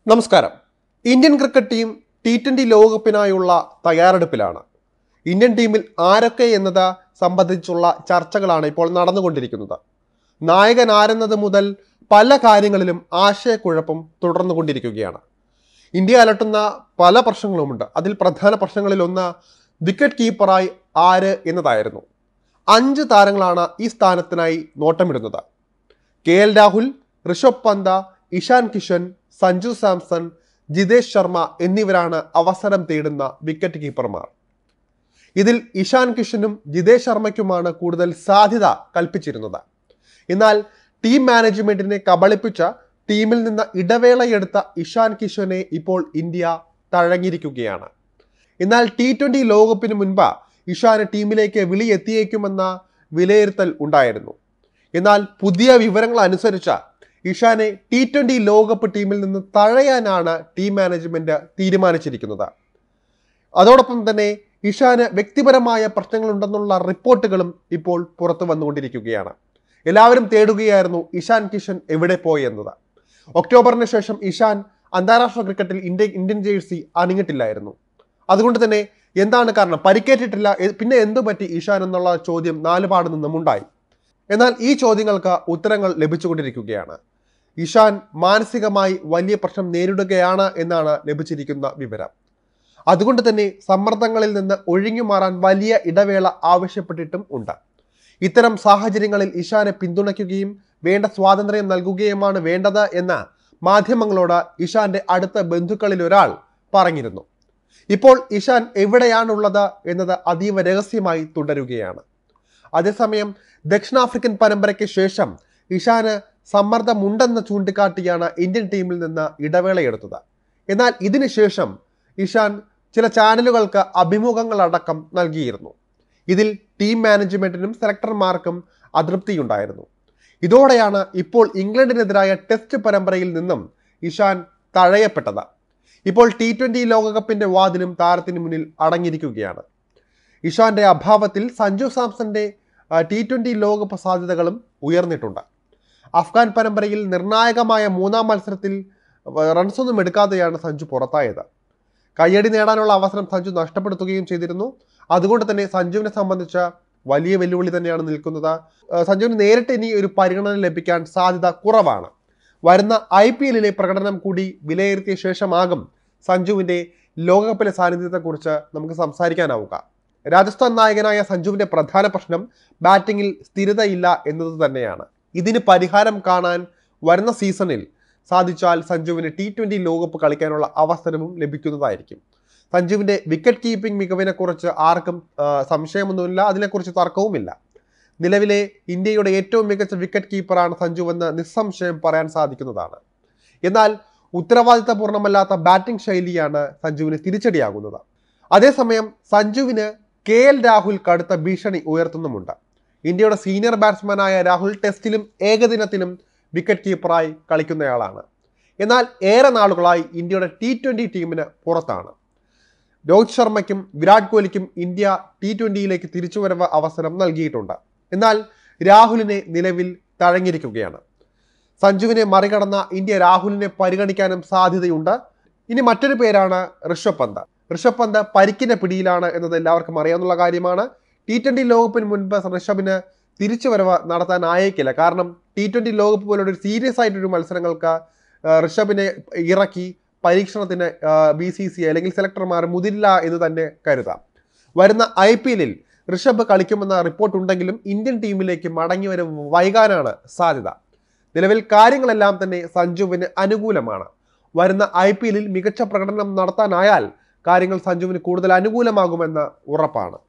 നമസ്കാരം Indian cricket team T twenty ലോകകപ്പിനായുള്ള തയ്യാറെടുപ്പിലാണ് ഇന്ത്യൻ ടീമിൽ ആരൊക്കെ എന്നത് സംബന്ധിച്ചുള്ള ചർച്ചകളാണ് ഇപ്പോൾ നടന്നുകൊണ്ടിരിക്കുന്നത് നായകൻ ആരെന്നത് മുതൽ പല കാര്യങ്ങളിലും ആശയക്കുഴപ്പം തുടർന്നുകൊണ്ടിരിക്കുകയാണ് ഇന്ത്യ അലട്ടുന്ന പല പ്രശ്നങ്ങളുമുണ്ട് അതിൽ പ്രധാന പ്രശ്നങ്ങളിൽ ഒന്ന് വിക്കറ്റ് കീപ്പറായി ആര് എന്നതായിരുന്നു അഞ്ച് താരങ്ങളാണ് ഈ സ്ഥാനത്തിനായി നോട്ടമിടുന്നത് കെ എൽ രാഹുൽ ഋഷഭ് പന്ത ഇഷാൻ കിഷൻ സഞ്ജു സാംസൺ ജിതേഷ് ശർമ്മ എന്നിവരാണ് അവസരം തേടുന്ന വിക്കറ്റ് കീപ്പർമാർ ഇതിൽ ഇഷാൻ കിഷനും ജിതേഷ് ശർമ്മയ്ക്കുമാണ് കൂടുതൽ സാധ്യത കൽപ്പിച്ചിരുന്നത് എന്നാൽ ടീം മാനേജ്മെന്റിനെ കബളിപ്പിച്ച ടീമിൽ നിന്ന് ഇടവേളയെടുത്ത ഇഷാൻ കിഷനെ ഇപ്പോൾ ഇന്ത്യ തഴങ്ങിയിരിക്കുകയാണ് എന്നാൽ ടി ട്വൻ്റി ലോകകപ്പിന് മുൻപ് ഇഷാന് ടീമിലേക്ക് വിളി എത്തിയേക്കുമെന്ന വിലയിരുത്തൽ ഉണ്ടായിരുന്നു എന്നാൽ പുതിയ വിവരങ്ങൾ അനുസരിച്ച് ഇഷാനെ ടി ട്വൻ്റി ലോകകപ്പ് ടീമിൽ നിന്ന് തഴയാനാണ് ടീം മാനേജ്മെന്റ് തീരുമാനിച്ചിരിക്കുന്നത് അതോടൊപ്പം തന്നെ ഇഷാന് വ്യക്തിപരമായ പ്രശ്നങ്ങളുണ്ടെന്നുള്ള റിപ്പോർട്ടുകളും ഇപ്പോൾ പുറത്തു വന്നുകൊണ്ടിരിക്കുകയാണ് എല്ലാവരും തേടുകയായിരുന്നു ഇഷാൻ കിഷൻ എവിടെ പോയി എന്നത് ഒക്ടോബറിന് ശേഷം ഇഷാൻ അന്താരാഷ്ട്ര ക്രിക്കറ്റിൽ ഇന്ത്യ ഇന്ത്യൻ ജേഴ്സി അണിഞ്ഞിട്ടില്ലായിരുന്നു അതുകൊണ്ട് തന്നെ എന്താണ് കാരണം പരിക്കേറ്റിട്ടില്ല എ- പിന്നെ എന്തു പറ്റി ഇഷാൻ എന്നുള്ള ചോദ്യം നാലുപാട് നിന്നും ഉണ്ടായി എന്നാൽ ഈ ചോദ്യങ്ങൾക്ക് ഉത്തരങ്ങൾ ലഭിച്ചുകൊണ്ടിരിക്കുകയാണ് ഇഷാൻ മാനസികമായി വലിയ പ്രശ്നം നേരിടുകയാണ് എന്നാണ് ലഭിച്ചിരിക്കുന്ന വിവരം അതുകൊണ്ട് തന്നെ സമ്മർദ്ദങ്ങളിൽ നിന്ന് ഒഴിഞ്ഞു മാറാൻ വലിയ ഇടവേള ആവശ്യപ്പെട്ടിട്ടും ഉണ്ട് ഇത്തരം സാഹചര്യങ്ങളിൽ ഇഷാനെ പിന്തുണയ്ക്കുകയും വേണ്ട സ്വാതന്ത്ര്യം നൽകുകയുമാണ് വേണ്ടത് എന്ന് മാധ്യമങ്ങളോട് ഇഷാന്റെ അടുത്ത ബന്ധുക്കളിൽ ഒരാൾ പറഞ്ഞിരുന്നു ഇപ്പോൾ ഇഷാൻ എവിടെയാണുള്ളത് എന്നത് അതീവ രഹസ്യമായി തുടരുകയാണ് അതേസമയം ദക്ഷിണാഫ്രിക്കൻ പരമ്പരയ്ക്ക് ശേഷം ഇഷാന് സമ്മർദ്ദമുണ്ടെന്ന് ചൂണ്ടിക്കാട്ടിയാണ് ഇന്ത്യൻ ടീമിൽ നിന്ന് ഇടവേളയെടുത്തത് എന്നാൽ ഇതിനുശേഷം ഇഷാൻ ചില ചാനലുകൾക്ക് അഭിമുഖങ്ങളടക്കം നൽകിയിരുന്നു ഇതിൽ ടീം മാനേജ്മെന്റിനും സെലക്ടർമാർക്കും അതൃപ്തിയുണ്ടായിരുന്നു ഇതോടെയാണ് ഇപ്പോൾ ഇംഗ്ലണ്ടിനെതിരായ ടെസ്റ്റ് പരമ്പരയിൽ നിന്നും ഇഷാൻ തഴയപ്പെട്ടത് ഇപ്പോൾ ടി ട്വൻ്റി ലോകകപ്പിന്റെ വാതിലും താരത്തിന് മുന്നിൽ അടങ്ങിയിരിക്കുകയാണ് ഇഷാന്റെ അഭാവത്തിൽ സഞ്ജു സാംസന്റെ ടി ട്വൻ്റി ലോകകപ്പ് സാധ്യതകളും ഉയർന്നിട്ടുണ്ട് അഫ്ഗാൻ പരമ്പരയിൽ നിർണായകമായ മൂന്നാം മത്സരത്തിൽ വ- റൺസൊന്നും എടുക്കാതെയാണ് സഞ്ജു പുറത്തായത് കയ്യടി നേടാനുള്ള അവസരം സഞ്ജു നഷ്ടപ്പെടുത്തുകയും ചെയ്തിരുന്നു അതുകൊണ്ട് തന്നെ സഞ്ജുവിനെ സംബന്ധിച്ച വലിയ വെല്ലുവിളി തന്നെയാണ് നിൽക്കുന്നത് ആ, സഞ്ജുവിന് നേരിട്ട് ഇനി ഒരു പരിഗണന ലഭിക്കാൻ സാധ്യത കുറവാണ് വരുന്ന ഐ പി എല്ലിലെ പ്രകടനം കൂടി വിലയിരുത്തിയ ശേഷമാകും സഞ്ജുവിൻ്റെ ലോകകപ്പിലെ സാന്നിധ്യത്തെക്കുറിച്ച് നമുക്ക് സംസാരിക്കാനാവുക രാജസ്ഥാൻ നായകനായ സഞ്ജുവിൻ്റെ പ്രധാന പ്രശ്നം ബാറ്റിങ്ങിൽ സ്ഥിരതയില്ല എന്നത് തന്നെയാണ് ഇതിന് പരിഹാരം കാണാൻ വരുന്ന സീസണിൽ സാധിച്ചാൽ സഞ്ജുവിന് ടി ട്വൻ്റി ലോകകപ്പ് കളിക്കാനുള്ള അവസരവും ലഭിക്കുന്നതായിരിക്കും സഞ്ജുവിൻ്റെ വിക്കറ്റ് കീപ്പിംഗ് മികവിനെക്കുറിച്ച് ആർക്കും ആ, സംശയമൊന്നുമില്ല അതിനെക്കുറിച്ച് തർക്കവുമില്ല നിലവിലെ ഇന്ത്യയുടെ ഏറ്റവും മികച്ച വിക്കറ്റ് കീപ്പറാണ് സഞ്ജു എന്ന് നിസ്സംശയം പറയാൻ സാധിക്കുന്നതാണ് എന്നാൽ ഉത്തരവാദിത്തപൂർണ്ണമല്ലാത്ത ബാറ്റിംഗ് ശൈലിയാണ് സഞ്ജുവിന് തിരിച്ചടിയാകുന്നത് അതേസമയം സഞ്ജുവിന് കെ എൽ രാഹുൽ കടുത്ത ഭീഷണി ഉയർത്തുന്നുമുണ്ട് ഇന്ത്യയുടെ സീനിയർ ബാറ്റ്സ്മാനായ രാഹുൽ ടെസ്റ്റിലും ഏകദിനത്തിലും വിക്കറ്റ് കീപ്പറായി കളിക്കുന്നയാളാണ് എന്നാൽ ഏറെ നാളുകളായി ഇന്ത്യയുടെ ടി ട്വൻ്റി ടീമിന് പുറത്താണ് രോഹിത് ശർമ്മയ്ക്കും വിരാട് കോഹ്ലിക്കും ഇന്ത്യ ടി ട്വൻ്റിയിലേക്ക് തിരിച്ചുവരവ് അവസരം നൽകിയിട്ടുണ്ട് എന്നാൽ രാഹുലിനെ നിലവിൽ തഴങ്ങിയിരിക്കുകയാണ് സഞ്ജുവിനെ മറികടന്ന ഇന്ത്യ രാഹുലിനെ പരിഗണിക്കാനും സാധ്യതയുണ്ട് ഇനി മറ്റൊരു പേരാണ് ഋഷഭ് പന്ത് ഋഷഭ് പന്ത് പരിക്കിന്റെ പിടിയിലാണ് എന്നത് എല്ലാവർക്കും അറിയാവുന്ന കാര്യമാണ് ടി ട്വൻ്റി ലോകകപ്പിന് മുൻപ് ഋഷഭിന് തിരിച്ചുവരവ് നടത്താനായേക്കില്ല കാരണം ടി ട്വൻ്റി ലോകകപ്പ് പോലുള്ള ഒരു സീരിയസ് ആയിട്ടൊരു മത്സരങ്ങൾക്ക് ആ, ഋഷഭിനെ ഇറക്കി പരീക്ഷണത്തിന് ബി സി സി അല്ലെങ്കിൽ സെലക്ടർമാർ മുതിരില്ല എന്ന് തന്നെ കരുതാം വരുന്ന ഐ പി എല്ലിൽ ഋഷഭ് കളിക്കുമെന്ന റിപ്പോർട്ട് ഉണ്ടെങ്കിലും ഇന്ത്യൻ ടീമിലേക്ക് മടങ്ങി വരും വൈകാനാണ് സാധ്യത നിലവിൽ കാര്യങ്ങളെല്ലാം തന്നെ സഞ്ജുവിന് അനുകൂലമാണ് വരുന്ന ഐ പി എല്ലിൽ മികച്ച പ്രകടനം നടത്താനായാൽ കാര്യങ്ങൾ സഞ്ജുവിന് കൂടുതൽ അനുകൂലമാകുമെന്ന് ഉറപ്പാണ്